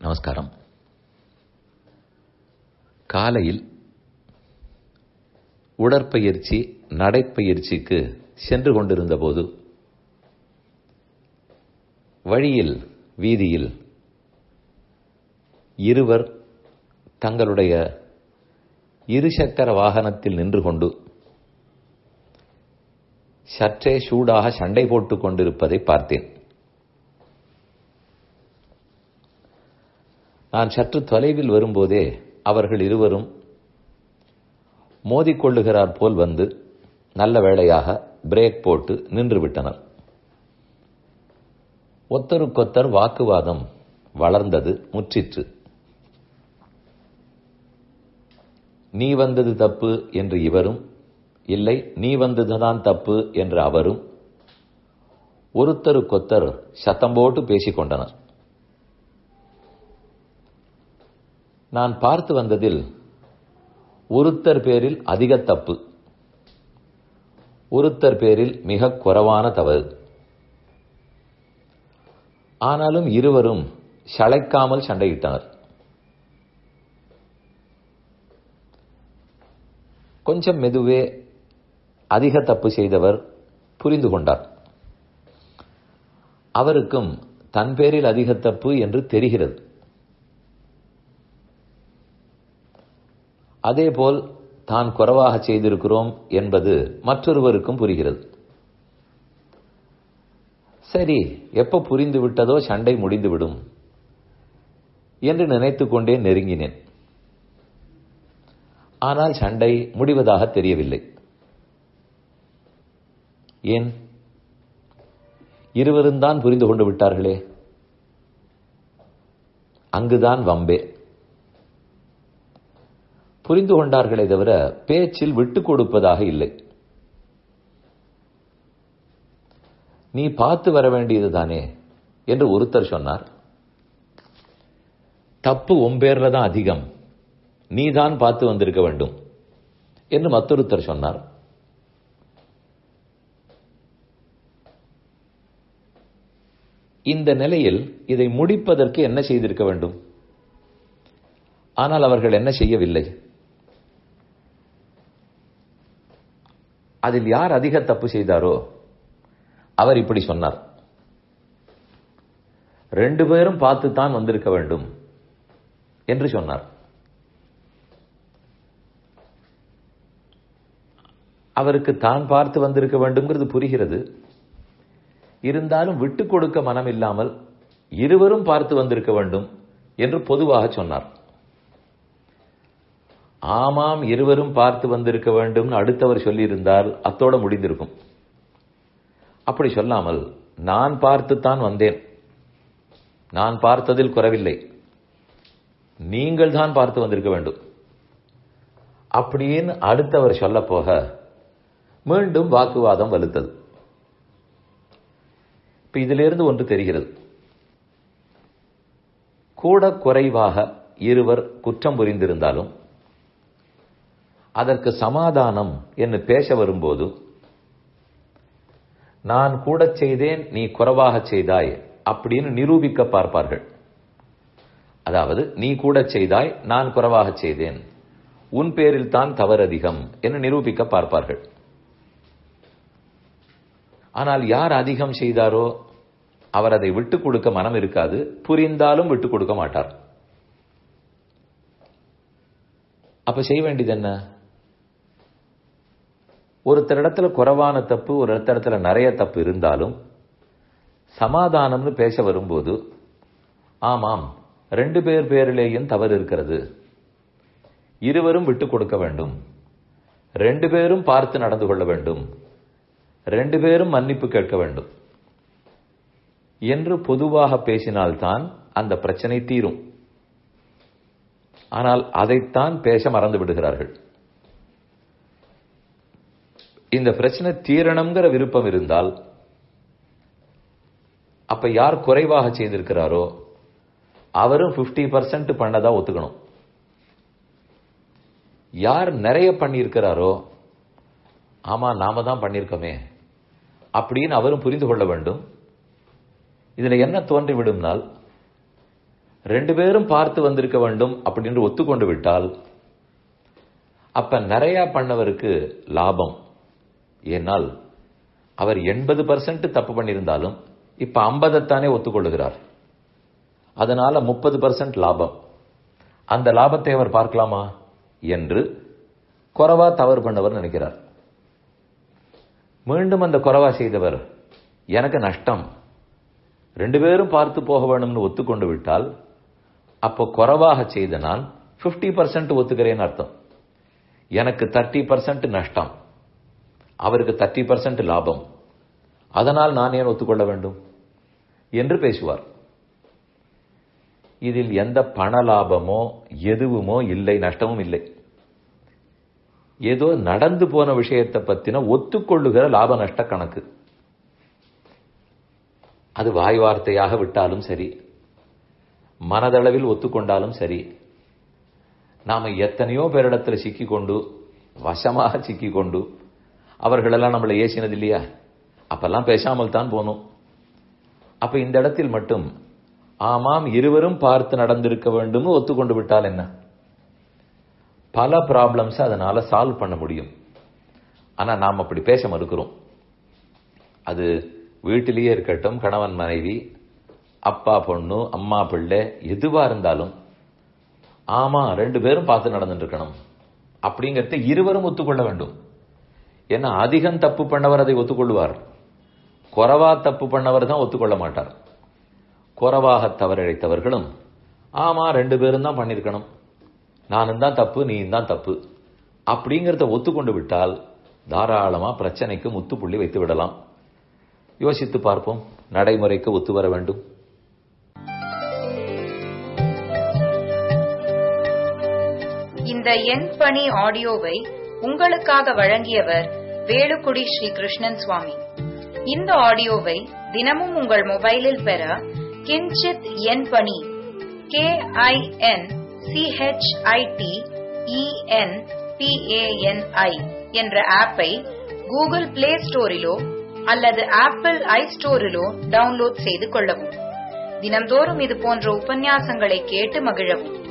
நமஸ்காரம் காலையில் உடற்பயிற்சி நடைப்பயிற்சிக்கு சென்று கொண்டிருந்த போது வழியில் வீதியில் இருவர் தங்களுடைய இருசக்கர வாகனத்தில் நின்று கொண்டு சற்றே சூடாக சண்டை போட்டுக் கொண்டிருப்பதை பார்த்தேன் நான் சற்று தொலைவில் வரும்போதே அவர்கள் இருவரும் மோதிக்கொள்ளுகிறார் போல் வந்து நல்ல வேளையாக பிரேக் போட்டு நின்று விட்டனர் ஒத்தருக்கொத்தர் வாக்குவாதம் வளர்ந்தது முற்றிற்று நீ வந்தது தப்பு என்று இவரும் இல்லை நீ வந்ததுதான் தப்பு என்று அவரும் ஒருத்தருக்கொத்தர் சத்தம் போட்டு பேசிக் கொண்டனர் நான் பார்த்து வந்ததில் ஒருத்தர் பேரில் அதிக தப்பு ஒருத்தர் பேரில் மிக குறைவான தவறு ஆனாலும் இருவரும் சளைக்காமல் சண்டையிட்டனர் கொஞ்சம் மெதுவே அதிக தப்பு செய்தவர் புரிந்து கொண்டார் அவருக்கும் தன் பேரில் அதிக தப்பு என்று தெரிகிறது அதேபோல் தான் குறைவாக செய்திருக்கிறோம் என்பது மற்றொருவருக்கும் புரிகிறது சரி எப்ப புரிந்து விட்டதோ சண்டை முடிந்துவிடும் என்று நினைத்துக் கொண்டே நெருங்கினேன் ஆனால் சண்டை முடிவதாக தெரியவில்லை ஏன் இருவரும் தான் புரிந்து கொண்டு விட்டார்களே அங்குதான் வம்பே புரிந்து கொண்டார்களே தவிர பேச்சில் விட்டுக் கொடுப்பதாக இல்லை நீ பார்த்து வர வேண்டியது தானே என்று ஒருத்தர் சொன்னார் தப்பு ஒம்பேர்ல தான் அதிகம் நீதான் பார்த்து வந்திருக்க வேண்டும் என்று மற்றொருத்தர் சொன்னார் இந்த நிலையில் இதை முடிப்பதற்கு என்ன செய்திருக்க வேண்டும் ஆனால் அவர்கள் என்ன செய்யவில்லை அதில் யார் அதிக தப்பு செய்தாரோ அவர் இப்படி சொன்னார் ரெண்டு பேரும் பார்த்து தான் வந்திருக்க வேண்டும் என்று சொன்னார் அவருக்கு தான் பார்த்து வந்திருக்க வேண்டும்ங்கிறது புரிகிறது இருந்தாலும் விட்டு கொடுக்க மனம் இல்லாமல் இருவரும் பார்த்து வந்திருக்க வேண்டும் என்று பொதுவாக சொன்னார் ஆமாம் இருவரும் பார்த்து வந்திருக்க வேண்டும் அடுத்தவர் சொல்லியிருந்தால் அத்தோட முடிந்திருக்கும் அப்படி சொல்லாமல் நான் பார்த்துத்தான் வந்தேன் நான் பார்த்ததில் குறவில்லை நீங்கள் தான் பார்த்து வந்திருக்க வேண்டும் அப்படின்னு அடுத்தவர் சொல்ல போக மீண்டும் வாக்குவாதம் வலுத்தது இப்ப இதிலிருந்து ஒன்று தெரிகிறது கூட குறைவாக இருவர் குற்றம் புரிந்திருந்தாலும் அதற்கு சமாதானம் என்று பேச வரும்போது நான் கூட செய்தேன் நீ குறைவாக செய்தாய் அப்படின்னு நிரூபிக்க பார்ப்பார்கள் அதாவது நீ கூட செய்தாய் நான் குறைவாக செய்தேன் உன் பேரில் தான் தவறு அதிகம் என்று நிரூபிக்க பார்ப்பார்கள் ஆனால் யார் அதிகம் செய்தாரோ அவர் அதை விட்டுக் கொடுக்க மனம் இருக்காது புரிந்தாலும் விட்டுக் கொடுக்க மாட்டார் அப்ப செய்ய வேண்டியது என்ன ஒருத்தர் இடத்துல குறைவான தப்பு ஒரு இடத்துல நிறைய தப்பு இருந்தாலும் சமாதானம்னு பேச வரும்போது ஆமாம் ரெண்டு பேர் பேரிலேயும் தவறு இருக்கிறது இருவரும் விட்டுக் கொடுக்க வேண்டும் ரெண்டு பேரும் பார்த்து நடந்து கொள்ள வேண்டும் ரெண்டு பேரும் மன்னிப்பு கேட்க வேண்டும் என்று பொதுவாக பேசினால்தான் அந்த பிரச்சனை தீரும் ஆனால் அதைத்தான் பேச மறந்து விடுகிறார்கள் இந்த பிரச்சனை தீரணுங்கிற விருப்பம் இருந்தால் அப்ப யார் குறைவாக செய்திருக்கிறாரோ அவரும் பிப்டி பர்சன்ட் பண்ணதா ஒத்துக்கணும் யார் நிறைய பண்ணியிருக்கிறாரோ ஆமா நாம தான் பண்ணியிருக்கோமே அப்படின்னு அவரும் புரிந்து கொள்ள வேண்டும் இதுல என்ன தோன்றிவிடும்னால் ரெண்டு பேரும் பார்த்து வந்திருக்க வேண்டும் அப்படின்னு ஒத்துக்கொண்டு விட்டால் அப்ப நிறைய பண்ணவருக்கு லாபம் ஏனால் அவர் எண்பது பர்சன்ட் தப்பு பண்ணியிருந்தாலும் இப்ப ஐம்பதைத்தானே ஒத்துக்கொள்ளுகிறார் அதனால முப்பது பர்சன்ட் லாபம் அந்த லாபத்தை அவர் பார்க்கலாமா என்று குறவா தவறு பண்ணவர் நினைக்கிறார் மீண்டும் அந்த குறவா செய்தவர் எனக்கு நஷ்டம் ரெண்டு பேரும் பார்த்து போக வேணும்னு ஒத்துக்கொண்டு விட்டால் அப்போ குறவாக செய்த நான் பிப்டி பர்சன்ட் ஒத்துக்கிறேன்னு அர்த்தம் எனக்கு தேர்ட்டி பர்சன்ட் நஷ்டம் அவருக்கு தேர்ட்டி பர்சன்ட் லாபம் அதனால் நான் ஏன் ஒத்துக்கொள்ள வேண்டும் என்று பேசுவார் இதில் எந்த பண லாபமோ எதுவுமோ இல்லை நஷ்டமும் இல்லை ஏதோ நடந்து போன விஷயத்தை பத்தின ஒத்துக்கொள்ளுகிற லாப நஷ்ட கணக்கு அது வாய் வார்த்தையாக விட்டாலும் சரி மனதளவில் ஒத்துக்கொண்டாலும் சரி நாம எத்தனையோ பேரிடத்துல சிக்கிக்கொண்டு வசமாக சிக்கிக்கொண்டு அவர்களெல்லாம் நம்மளை ஏசினது இல்லையா அப்பெல்லாம் பேசாமல் தான் போனோம் அப்ப இந்த இடத்தில் மட்டும் ஆமாம் இருவரும் பார்த்து நடந்திருக்க வேண்டும் ஒத்துக்கொண்டு விட்டால் என்ன பல ப்ராப்ளம்ஸ் அதனால சால்வ் பண்ண முடியும் ஆனா நாம் அப்படி பேச மறுக்கிறோம் அது வீட்டிலேயே இருக்கட்டும் கணவன் மனைவி அப்பா பொண்ணு அம்மா பிள்ளை எதுவா இருந்தாலும் ஆமா ரெண்டு பேரும் பார்த்து நடந்துட்டு இருக்கணும் அப்படிங்கறத இருவரும் ஒத்துக்கொள்ள வேண்டும் ஏன்னா அதிகம் தப்பு பண்ணவர் அதை ஒத்துக்கொள்வார் குறவா தப்பு பண்ணவர் தான் ஒத்துக்கொள்ள மாட்டார் குறவாக தவறிழைத்தவர்களும் ஆமா ரெண்டு பேரும் தான் பண்ணிருக்கணும் நானும் தான் தப்பு நீயும் தான் தப்பு அப்படிங்கறத ஒத்துக்கொண்டு விட்டால் தாராளமா பிரச்சனைக்கு முத்துப்புள்ளி வைத்து விடலாம் யோசித்து பார்ப்போம் நடைமுறைக்கு ஒத்து வர வேண்டும் இந்த எண் பணி ஆடியோவை உங்களுக்காக வழங்கியவர் வேலுக்குடி ஸ்ரீ கிருஷ்ணன் சுவாமி இந்த ஆடியோவை தினமும் உங்கள் மொபைலில் பெற கிஞ்சித் எண் பணி கே ஐ என் சிஹெச்ஐடி இஎன் பிஏஎன்ஐ என்ற ஆப்பை கூகுள் பிளே ஸ்டோரிலோ அல்லது ஆப்பிள் ஐ ஸ்டோரிலோ டவுன்லோட் செய்து கொள்ளவும் தினம்தோறும் இது போன்ற உபன்யாசங்களை கேட்டு மகிழவும்